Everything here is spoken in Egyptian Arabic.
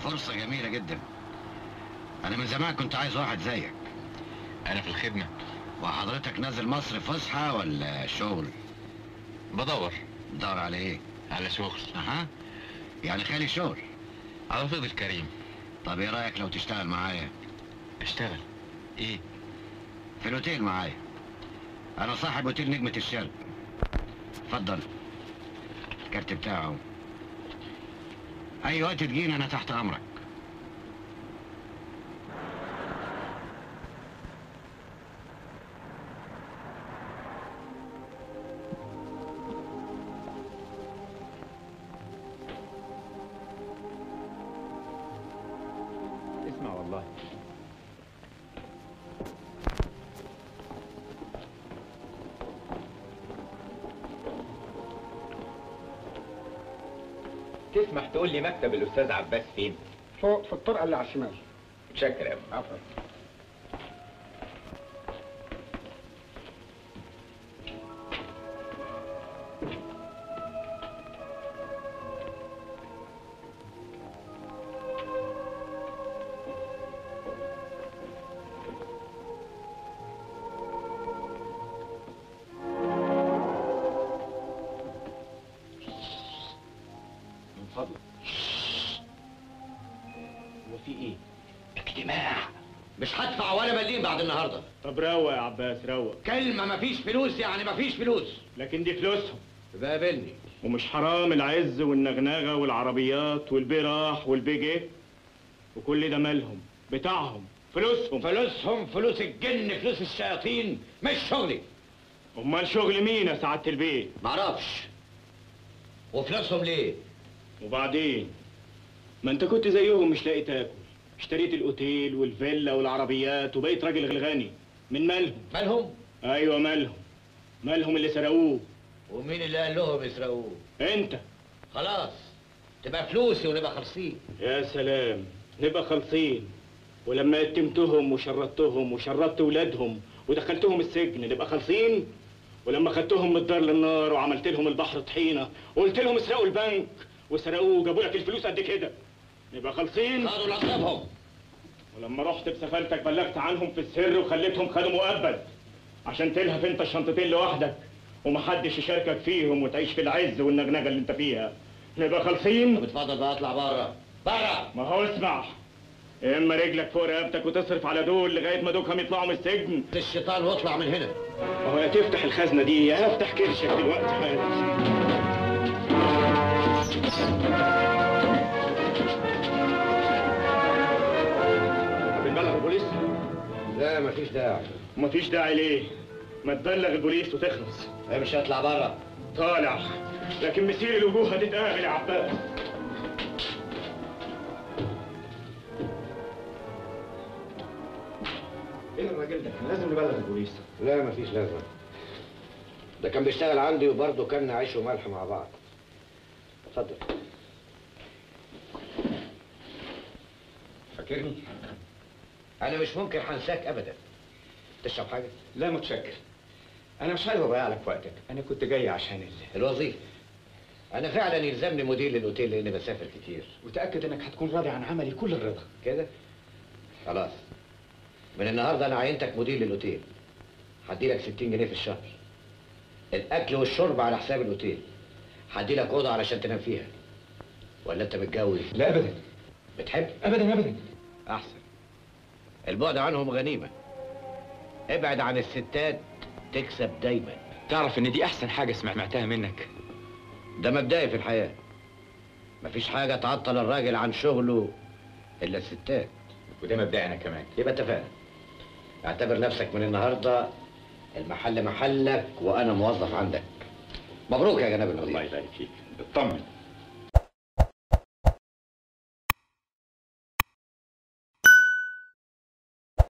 فرصة جميلة جدا أنا من زمان كنت عايز واحد زيك انا في الخدمه وحضرتك نازل مصر فسحة ولا شغل؟ بدور دور على إيه؟ على شغل أها يعني خالي شغل على فضل كريم طب إيه رأيك لو تشتغل معايا؟ اشتغل ايه في الأوتيل معايا أنا صاحب أوتيل نجمة الشرق اتفضل الكارت بتاعه أي وقت تجينا أنا تحت أمرك اسمع والله تسمح تقول لي مكتب الاستاذ عباس فين فوق في الطرقه اللي على الشمال متشكر يا ابني عفوا من فضلك هو في ايه اجتماع مش هدفع ولا مليم بعد النهارده طب روق يا عباس روق كلمة مفيش فلوس يعني مفيش فلوس لكن دي فلوسهم يبقى قابلني ومش حرام العز والنغنغه والعربيات والبراح والبيجي وكل ده مالهم بتاعهم فلوسهم فلوسهم فلوس الجن فلوس الشياطين مش شغلي امال شغل مين يا سعاده البيت معرفش وفلوسهم ليه وبعدين ما انت كنت زيهم مش لاقي تاكل اشتريت الاوتيل والفيلا والعربيات وبقيت راجل غني من مالهم مالهم ايوه مالهم مالهم اللي سرقوه ومين اللي قال لهم يسرقوه انت خلاص تبقى فلوسي ونبقى خالصين يا سلام نبقى خالصين ولما يتمتهم وشردتهم وشردت ولادهم ودخلتهم السجن نبقى خالصين ولما خدتهم من الدار للنار وعملت لهم البحر طحينه وقلت لهم اسرقوا البنك وسرقوه وجابوا لك الفلوس قد كده نبقى خالصين خدوا لقبهم ولما رحت بسفالتك بلغت عنهم في السر وخليتهم خدوا مؤبد عشان تلهف انت الشنطتين لوحدك ومحدش يشاركك فيهم وتعيش في العز والنغنغه اللي انت فيها نبقى خالصين طب اتفضل بقى اطلع بره بره ما هو اسمع يا اما رجلك فوق رقبتك وتصرف على دول لغايه ما دوكهم يطلعوا من السجن الشيطان واطلع من هنا ما هو يا تفتح الخزنه دي يا افتح كرشك دلوقتي حالا بنبلغ البوليس لا مفيش داعي مفيش داعي ليه ما تبلغ البوليس وتخلص امشي اطلع بره طالع لكن مسير الوجوه هتتقابل يا عباس فين الراجل ده كان لازم نبلغ البوليس لا مفيش لازمه ده كان بيشتغل عندي وبرضه كان عيش وملح مع بعض اتفضل فاكرني انا مش ممكن هنساك ابدا تشرب حاجه لا متشكر انا مش عايز اضيع لك وقتك انا كنت جاي عشان ال... الوظيفه انا فعلا يلزمني مدير للاوتيل لاني بسافر كتير وتاكد انك هتكون راضي عن عملي كل الرضا كده خلاص من النهارده انا عينتك مدير للاوتيل هديلك 60 جنيه في الشهر الاكل والشرب على حساب الاوتيل هديلك اوضه علشان تنام فيها ولا انت متجوز لا ابدا بتحب ابدا ابدا احسن البعد عنهم غنيمه ابعد عن الستات تكسب دايما تعرف ان دي احسن حاجه سمعتها منك ده مبدئي في الحياه مفيش حاجه تعطل الراجل عن شغله الا الستات وده مبدأ انا كمان يبقى اتفقنا اعتبر نفسك من النهارده المحل محلك وانا موظف عندك مبروك يا جناب الله المدير يبارك فيك اطمن